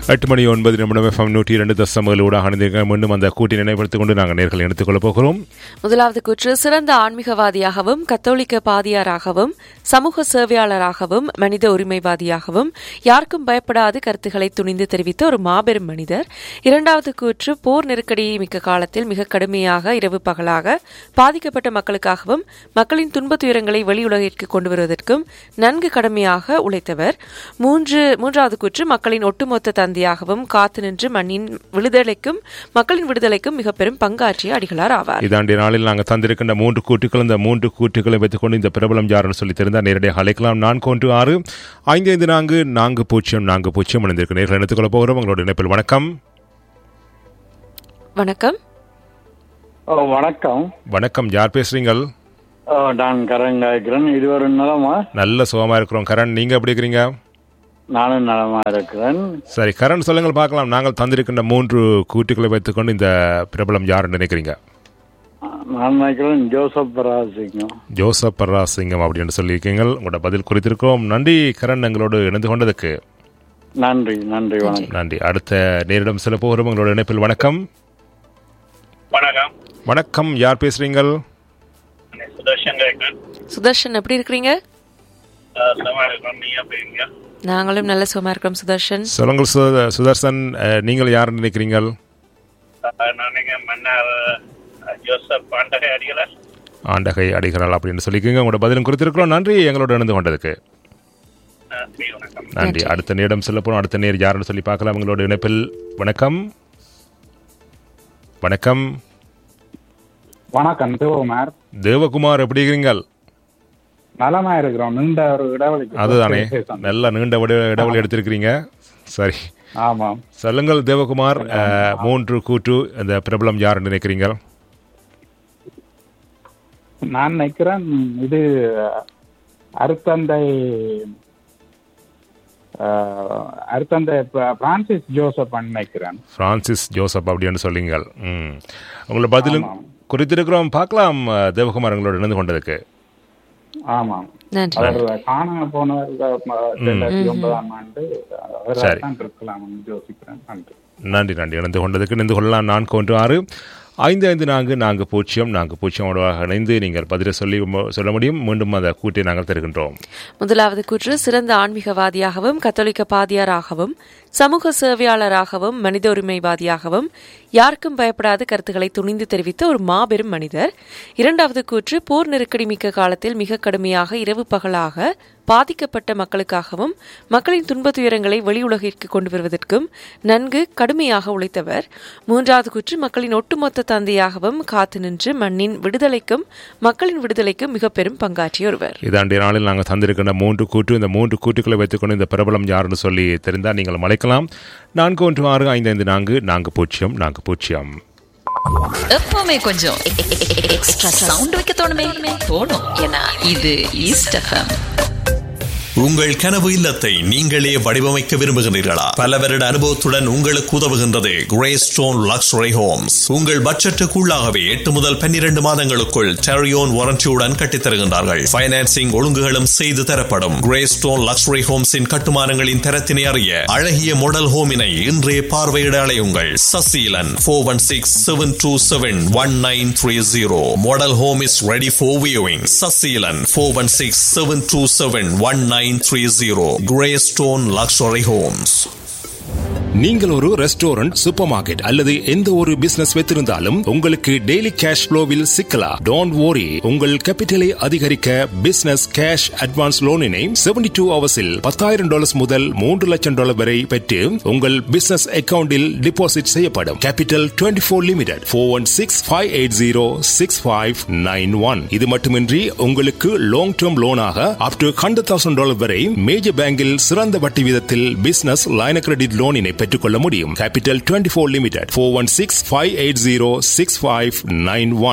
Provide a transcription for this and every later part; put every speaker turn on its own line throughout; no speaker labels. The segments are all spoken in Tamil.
எட்டு மணி ஒன்பது நிமிடம் எஃப்எம் நூற்றி இரண்டு தசமகளூடாக அணிந்திருக்க மீண்டும் அந்த கூட்டி நினைவுபடுத்திக் கொண்டு நாங்கள் நேர்களை எடுத்துக் கொள்ளப் போகிறோம்
முதலாவது கூற்று சிறந்த ஆன்மீகவாதியாகவும் கத்தோலிக்க பாதியாராகவும் சமூக சேவையாளராகவும் மனித உரிமைவாதியாகவும் யாருக்கும் பயப்படாது கருத்துக்களை துணிந்து தெரிவித்த ஒரு மாபெரும் மனிதர் இரண்டாவது கூற்று போர் நெருக்கடி மிக்க காலத்தில் மிக கடுமையாக இரவு பகலாக பாதிக்கப்பட்ட மக்களுக்காகவும் மக்களின் துன்ப துயரங்களை வெளியுலகிற்கு கொண்டு வருவதற்கும் நன்கு கடமையாக உழைத்தவர் மூன்று மூன்றாவது கூற்று மக்களின் ஒட்டுமொத்த தந்தையாகவும் காத்து நின்று மண்ணின் விடுதலைக்கும் மக்களின் விடுதலைக்கும் மிக பெரும் பங்காற்றிய அடிகளார் ஆவார்
இதாண்டிய நாளில் நாங்கள் தந்திருக்கின்ற மூன்று கூட்டுகள் இந்த மூன்று கூட்டுகளை வைத்துக்கொண்டு இந்த பிரபலம் யாருன்னு சொல்லி தெரிந்தால் நேரடியாக அழைக்கலாம் நான்கு ஒன்று ஆறு ஐந்து ஐந்து நான்கு நான்கு பூஜ்ஜியம் நான்கு பூஜ்ஜியம் இணைந்திருக்கு நேரில் எடுத்துக் கொள்ளப் போகிறோம் உங்களோட இணைப்பில் வணக்கம்
வணக்கம்
ஓ வணக்கம்
வணக்கம் யார் பேசுறீங்கள்
ஓ நான் கரண் காய்க்கிறேன் இருவரும் நலமா
நல்ல சுகமா இருக்கிறோம் கரண் நீங்க எப்படி இருக்கிறீங்க
நானும் நலமா இருக்கிறேன்
சரி கரண் சொல்லுங்கள் பார்க்கலாம் நாங்கள் தந்திருக்கின்ற மூன்று கூட்டுகளை வைத்துக்கொண்டு இந்த பிரபலம் யாருன்னு நினைக்கிறீங்க
நான் நினைக்கிறேன் ஜோசப் ராசிங்கம்
ஜோசப் பர்ராசிங்கம் அப்படின்னு சொல்லியிருக்கீங்க உங்களோட பதில் குறித்திருக்கிறோம் நன்றி கரண் எங்களோடு இணைந்து கொண்டதுக்கு
நன்றி நன்றி வணக்கம்
நன்றி அடுத்த நேரிடம் சில போகிறோம் உங்களோட இணைப்பில் வணக்கம்
வணக்கம்
வணக்கம் யார் பேசுறீங்கள்
சுதர்ஷன் கேட்கிறேன்
சுதர்ஷன் எப்படி இருக்கிறீங்க
சமா இருக்கோம் நீங்க போயிருங்க
நாங்களும் நல்ல சுகமா இருக்கிறோம் சுதர்ஷன்
சொல்லுங்கள் சுத- சுதர்சன் அஹ், நீங்கள் யார் நினைக்கிறீங்கள்
நாளைக்கு மன்னர் அஹ், ஜோசப் பாண்டகை அடிகளார்
ஆண்டகை அடிகிறாள் அப்படின்னு சொல்லிக்கோங்க உங்களோட பதிலும் குறித்திருக்கிறோம் நன்றி எங்களோட இணைந்து கொண்டதுக்கு
நன்றி வணக்கம்
நன்றி அடுத்த நேரம் செல்ல போறோம் அடுத்த நேர் யாருன்னு சொல்லி பார்க்கலாம் உங்களோட இணைப்பில் வணக்கம் வணக்கம்
வணக்கம் சிவகுமார்
தேவகுமார் எப்படி இருக்கிறீங்கள்
நலமா இருக்கிறோம் நீண்ட ஒரு இடைவெளிக்கு
அதுதானே
பேசணும்.
நல்ல நீண்ட விட- இடைவெளி எடுத்திருக்கிறீங்க சரி
ஆமாம்
சொல்லுங்கள் தேவகுமார் அஹ், மூன்று கூற்று இந்த பிரபலம் யாருன்னு நினைக்கிறீங்க
நான் நினைக்கிறேன் இது அருத்தந்தை அஹ், அருத்தந்தை ப- பிரான்சிஸ் ஜோசப் நினைக்கிறேன்
பிரான்சிஸ் ஜோசப் அப்படின்னு சொல்லுங்கள் ம் உங்களோட பதிலும்
ஆமாம்.
குறித்திருக்கிறோம் பார்க்கலாம் அஹ், தேவகுமார் உங்களோட இணைந்து கொண்டதுக்கு
ஆமாம்
நன்றி
அவர் காண போனவர் ரெண்டாயிரத்தி ஒன்பதாம் ஆண்டு அவர்
சரி.
தான் இருக்கலாம் யோசிக்கிறேன் நன்றி
நன்றி நன்றி இணைந்து கொண்டதுக்கு இணைந்து கொள்ளலாம் நான்கு ஒன்று ஆறு ஐந்து ஐந்து நான்கு நான்கு பூஜ்ஜியம் நான்கு பூஜ்ஜியமோட இணைந்து நீங்கள் பதிலை சொல்லி சொல்ல முடியும் மீண்டும் அந்த கூட்டை நாங்கள் தருகின்றோம்
முதலாவது கூற்று சிறந்த ஆன்மீகவாதியாகவும் கத்தோலிக்க பாதியாராகவும் சமூக சேவையாளராகவும் மனித உரிமைவாதியாகவும் யாருக்கும் பயப்படாத கருத்துக்களை துணிந்து தெரிவித்த ஒரு மாபெரும் மனிதர் இரண்டாவது கூற்று போர் நெருக்கடி மிக்க காலத்தில் மிக கடுமையாக இரவு பகலாக பாதிக்கப்பட்ட மக்களுக்காகவும் மக்களின் துன்ப துயரங்களை வெளியுலகிற்கு கொண்டு வருவதற்கும் நன்கு கடுமையாக உழைத்தவர் மூன்றாவது கூற்று மக்களின் ஒட்டுமொத்த தந்தையாகவும் காத்து நின்று மண்ணின் விடுதலைக்கும் மக்களின் விடுதலைக்கும் மிக பெரும் பங்காற்றிய ஒருவர்
இதாண்டிய நாளில் நாங்கள் தந்திருக்கின்ற மூன்று கூற்று இந்த மூன்று கூற்றுக்களை வைத்துக்கொண்டு இந்த பிரபலம் யாருன்னு சொல்லி தெரிந்தால் நீங்கள் அழைக்கலாம் நான்கு ஒன்று ஆறு ஐந்து ஐந்து நான்கு நான்கு பூஜ்ஜியம் நான்கு பூஜ்ஜியம்
எப்பவுமே கொஞ்சம் எக்ஸ்ட்ரா சவுண்ட் வைக்க தோணுமே தோணும் ஏன்னா இது ஈஸ்ட் எஃப்எம்
உங்கள் கனவு இல்லத்தை நீங்களே வடிவமைக்க விரும்புகிறீர்களா பல வருட அனுபவத்துடன் உங்களுக்கு உதவுகின்றது கிரே ஸ்டோன் லக்ஸுரி ஹோம்ஸ் உங்கள் பட்ஜெட்டுக்குள்ளாகவே எட்டு முதல் பன்னிரண்டு மாதங்களுக்குள் டெரியோன் வாரண்டியுடன் கட்டித்தருகின்றார்கள் பைனான்சிங் ஒழுங்குகளும் செய்து தரப்படும் கிரே ஸ்டோன் லக்ஸுரி ஹோம்ஸின் கட்டுமானங்களின் தரத்தினை அறிய அழகிய மாடல் ஹோமினை இன்றே பார்வையிட அலையுங்கள் Saseelan four one six seven two seven one nine three zero model home is ready for viewing Saseelan four one six seven two seven one nine three zero grey stone luxury homes
நீங்கள் ஒரு ரெஸ்டாரண்ட் சூப்பர் மார்க்கெட் அல்லது எந்த ஒரு பிசினஸ் வைத்திருந்தாலும் உங்களுக்கு டெய்லி கேஷ் ஃப்ளோவில் சிக்கலாம் டோன்ட் worry உங்கள் கேபிட்டலை அதிகரிக்க பிசினஸ் கேஷ் அட்வான்ஸ் லோனினை 72 டூ ஹவர்ஸில் பத்தாயிரம் டாலர்ஸ் முதல் மூன்று லட்சம் டாலர் வரை பெற்று உங்கள் பிசினஸ் அக்கவுண்டில் டிபாசிட் செய்யப்படும் capital 24 four limited four one six five eight zero six five nine one இது மட்டுமின்றி உங்களுக்கு லாங் டேர்ம் லோனாக up to hundred thousand dollar வரை மேஜர் பேங்கில் சிறந்த வட்டி வீதத்தில் பிசினஸ் லைன கிரெடிட் லோனினை பெற்றுக்கொள்ள முடியும் capital 24 four limited four one six five eight zero six five nine one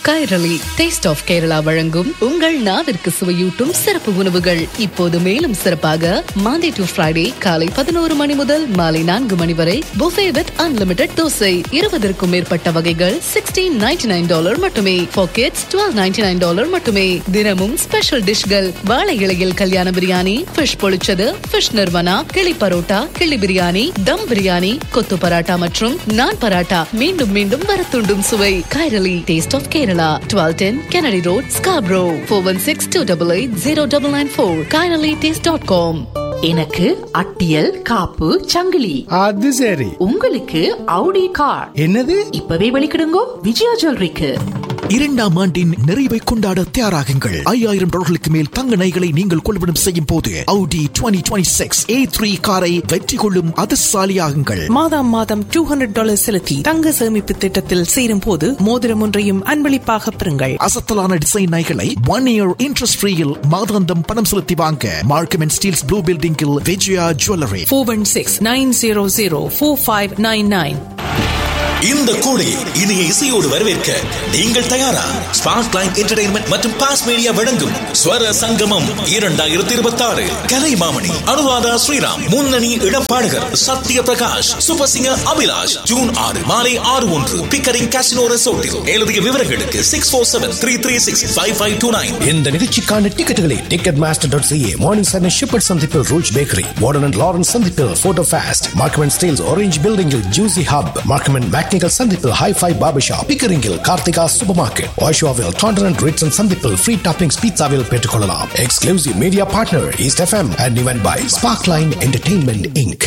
Kairali taste of Kerala வழங்கும் உங்கள் நாவிற்கு சுவையூட்டும் சிறப்பு உணவுகள் இப்போது மேலும் சிறப்பாக மாண்டே டு ஃப்ரைடே காலை பதினோரு மணி முதல் மாலை நான்கு மணி வரை புஃபே வித் அன்லிமிடெட் தோசை இருபதற்கும் மேற்பட்ட வகைகள் சிக்ஸ்டீன் நைன்டி நைன் டாலர் மட்டுமே packets twelve ninety nine dollar மட்டுமே தினமும் ஸ்பெஷல் டிஷ்கள் வாழை இலையில் கல்யாண biryani fish pollichathu fish nirvana kizhi parotta கிளி பிரியாணி தம் பிரியாணி கொத்து பராட்டா மற்றும் நான் பராட்டா மீண்டும் மீண்டும் வரத்துண்டும் சுவை Kairali taste of Kerala twelve ten Kennedy road Scarborough four one six two double eight zero double nine four Kairali taste dot com
எனக்கு அட்டியல் காப்பு சங்கிலி
அது சரி
உங்களுக்கு அவுடி கார்
என்னது
இப்பவே வெளிக்கிடுங்கோ விஜயா ஜுவல்லரிக்கு
இரண்டாம் ஆண்டின் நிறைவை கொண்டாட தயாராகுங்கள் ஐயாயிரம் டாலர்களுக்கு மேல் தங்க நகைகளை நீங்கள் கொள்வனம் செய்யும் போது Audi 2026 A3 காரை வெற்றி கொள்ளும் அதிர்ஷ்டசாலியாகுங்கள்
மாதம் மாதம் டூ ஹண்ட்ரட் டாலர் செலுத்தி தங்க சேமிப்பு திட்டத்தில் சேரும் போது மோதிரம் ஒன்றையும் அன்பளிப்பாக பெறுங்கள்
அசத்தலான டிசைன் நகைகளை ஒன் இயர் இன்ட்ரெஸ்ட் ஃப்ரீயில் மாதாந்தம் பணம் செலுத்தி வாங்க மார்க்கம் அண்ட் ஸ்டீல்ஸ் ப்ளூ பில்டிங்கில் Vijaya jewellery
four one six nine zero zero four five nine nine
இந்த கோடையை இனிய இசையோடு வரவேற்க நீங்கள் தயாரா ஸ்பார்க் லைன் என்டர்டைன்மெண்ட் மற்றும் பாஸ் மீடியா வழங்கும் ஸ்வர சங்கமம் இரண்டாயிரத்தி இருபத்தி ஆறு கலை மாமணி அனுராதா ஸ்ரீராம் முன்னணி இடப்பாடுகர் Satya Prakash super singer Abhilash June ஆறு மாலை ஆறு ஒன்று பிக்கரிங் காசினோ ரெசோர்ட்டில் எழுதிய விவரங்களுக்கு six four seven three three six five five two nine
இந்த நிகழ்ச்சிக்கான டிக்கெட்டுகளை ticket master dot CA Morningside Sheppard சந்திப்பில் ரூச் பேக்கரி வார்டன் அண்ட் லாரன்ஸ் சந்திப்பில் photo fast Markham and Steeles orange பில்டிங்கில் ஜூசி ஹப் மார்க்கமெண்ட் மேக்னிக்கல் சந்திப்பில் ஹைஃபை பார்பர் ஷாப் பிக்கரிங்கில் கார்த்திகா சூப்பர் மார்க்கெட் வாஷோவில் டாண்டர் அண்ட் ரிட்ஸன் சந்திப்பில் ஃப்ரீ டாப்பிங்ஸ் பீட்சாவில் பெற்றுக்கொள்ளலாம் exclusive media partner East FM and event by spark line entertainment inc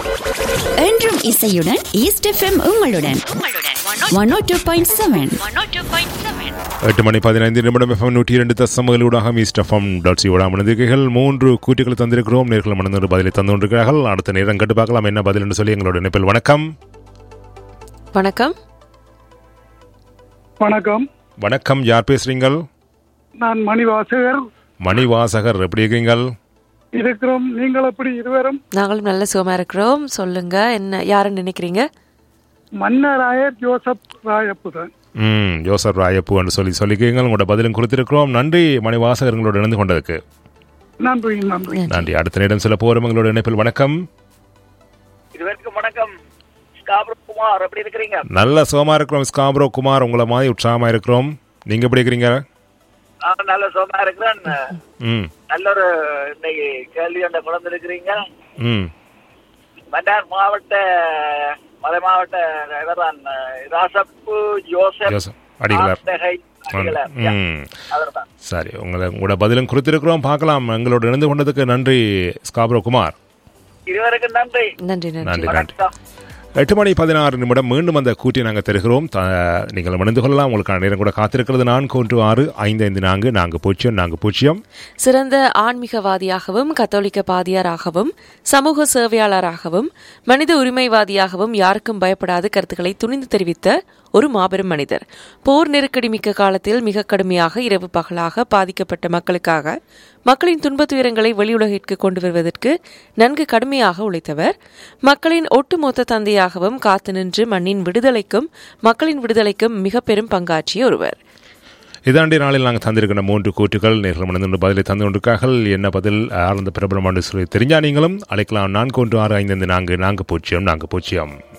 என்றும் இசையுடன் ஈஸ்ட் எஃப்எம் உங்களுடன் one O two point seven
எட்டு மணி பதினைந்து நிமிடம் எஃப்எம் நூற்றி இரண்டு தசமகளூடாக ஈஸ்ட் எஃப்எம் டாட் சியோட மனிதர்கள் மூன்று கூட்டுகளை தந்திருக்கிறோம் நேர்கள் மனிதர் பதிலை தந்து கொண்டிருக்கிறார்கள் அடுத்த நேரம் கண்டு பார்க்கலாம் என்ன பதில் என்று சொல்லி எங்களோட இணைப்பில் வணக்கம்
வணக்கம்
வணக்கம்
வணக்கம் யார் பேசுறீங்கள்
நான் மணிவாசகர்
மணிவாசகர் எப்படி இருக்கீங்கள்
இருக்கிறோம் நீங்கள் எப்படி இருவரும்
நாங்களும் நல்ல சுகமா இருக்கிறோம் சொல்லுங்க என்ன யாருன்னு நினைக்கிறீங்க
மன்னராயர் ஜோசப் ராயப்புதான்
ம் ஜோசப் ராயப்பு என்று சொல்லி சொல்லிக்கிறீங்க உங்களோட பதிலும் கொடுத்திருக்கிறோம் நன்றி மணிவாசகர் எங்களோட இணைந்து கொண்டதுக்கு
நன்றி நன்றி
நன்றி அடுத்த நேரம் சில போரும் எங்களோட இணைப்பில் வணக்கம்
இருவருக்கும் வணக்கம் ஸ்காபர் குமார் எப்படி இருக்கிறீங்க
நல்ல சுகமா இருக்கிறோம் ஸ்காப்ரோ குமார் உங்களை மாதிரி உற்சாகமா இருக்கிறோம் நீங்க எப்படி இருக்கிறீங்க
நான் நல்ல சுகமா இருக்கிறேன்
ம்
நல்ல ஒரு இன்னைக்கு கேள்வி ஒன்றை குழந்தை இருக்கிறீங்க
ம்
மன்னார் மாவட்ட மலை மாவட்ட இவர்தான் ராசப்பு ஜோசப்
ஜோசப் அடிகளார்
ஆண்டகை அடிகளார்.
ம்
அவர்தான்
சரி உங்களை உங்களோட பதிலும் கொடுத்திருக்கிறோம் பார்க்கலாம் எங்களோட இணைந்து கொண்டதுக்கு நன்றி ஸ்காப்ரோ குமார்
இருவருக்கும் நன்றி
நன்றி
நன்றி நன்றி எட்டு மணி பதினாறு நிமிடம் மீண்டும் அந்த கூட்டி நாங்கள் தருகிறோம் த- நீங்கள் மணிந்து கொள்ளலாம் உங்களுக்கான நேரம் கூட காத்திருக்கிறது நான்கு ஒன்று ஆறு ஐந்து ஐந்து நான்கு நான்கு பூஜ்ஜியம் நான்கு பூஜ்ஜியம்
சிறந்த ஆன்மீகவாதியாகவும் கத்தோலிக்க பாதியாராகவும் சமூக சேவையாளராகவும் மனித உரிமைவாதியாகவும் யாருக்கும் பயப்படாது கருத்துக்களை துணிந்து தெரிவித்த ஒரு மாபெரும் மனிதர் போர் நெருக்கடி மிக்க காலத்தில் மிக கடுமையாக இரவு பகலாக பாதிக்கப்பட்ட மக்களுக்காக மக்களின் துன்பத் துயரங்களை வெளியுலகிற்கு கொண்டு வருவதற்கு நன்கு கடுமையாக உழைத்தவர் மக்களின் ஒட்டுமொத்த தந்தையாகவும் காத்து நின்று மண்ணின் விடுதலைக்கும் மக்களின் விடுதலைக்கும் மிக பெரும் பங்காற்றிய ஒருவர்
இதாண்டி நாளில் நாங்கள் தந்திருக்கிற மூன்று கூற்றுகள் நேர்கள் மனிதன் பதிலை தந்து கொண்டிருக்கார்கள் என்ன பதில் ஆழ்ந்த பிரபலமான சொல்லி தெரிஞ்சா நீங்களும் அழைக்கலாம் நான்கு ஒன்று ஆறு ஐந்து ஐந்து நான்கு நான்கு பூஜ்ஜியம் நான்கு பூஜ்ஜியம்